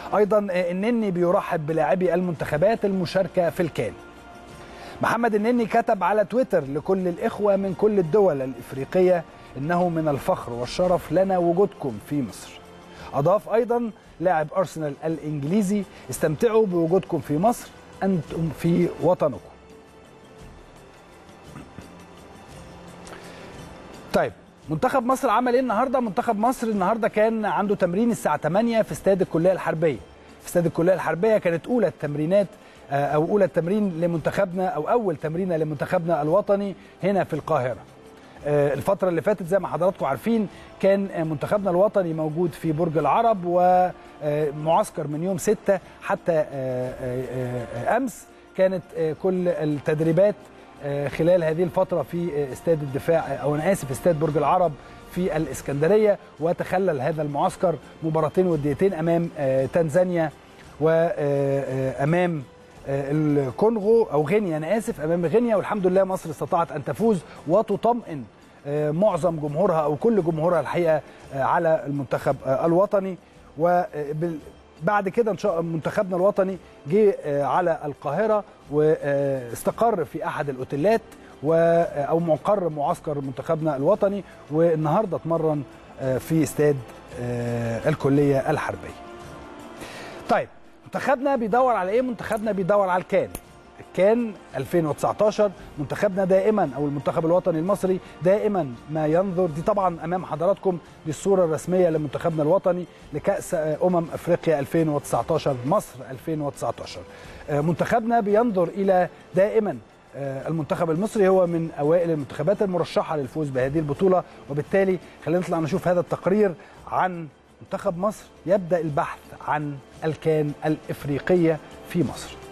ايضا النني بيرحب بلاعبي المنتخبات المشاركه في الكان محمد النني كتب على تويتر لكل الاخوه من كل الدول الافريقيه انه من الفخر والشرف لنا وجودكم في مصر اضاف ايضا لاعب ارسنال الانجليزي استمتعوا بوجودكم في مصر انتم في وطنكم طيب منتخب مصر عمل ايه النهارده منتخب مصر النهارده كان عنده تمرين الساعه 8 في استاد الكليه الحربيه في استاد الكليه الحربيه كانت اولى التمرينات او اولى التمرين لمنتخبنا او اول تمرينه لمنتخبنا الوطني هنا في القاهره الفتره اللي فاتت زي ما حضراتكم عارفين كان منتخبنا الوطني موجود في برج العرب ومعسكر من يوم 6 حتى امس كانت كل التدريبات خلال هذه الفتره في استاد الدفاع او انا اسف استاد برج العرب في الاسكندريه وتخلل هذا المعسكر مباراتين وديتين امام تنزانيا وامام الكونغو او غينيا انا اسف امام غينيا والحمد لله مصر استطاعت ان تفوز وتطمئن معظم جمهورها او كل جمهورها الحقيقه على المنتخب الوطني وبعد كده ان شاء منتخبنا الوطني جه على القاهره واستقر في احد الاوتيلات و او مقر معسكر منتخبنا الوطني والنهارده اتمرن في استاد الكليه الحربيه. طيب منتخبنا بيدور على ايه؟ منتخبنا بيدور على الكان. الكان 2019 منتخبنا دائما او المنتخب الوطني المصري دائما ما ينظر دي طبعا امام حضراتكم دي الصوره الرسميه لمنتخبنا الوطني لكاس امم افريقيا 2019 مصر 2019 منتخبنا بينظر الى دائما المنتخب المصري هو من اوائل المنتخبات المرشحه للفوز بهذه البطوله وبالتالي خلينا نطلع نشوف هذا التقرير عن منتخب مصر يبدا البحث عن الكان الافريقيه في مصر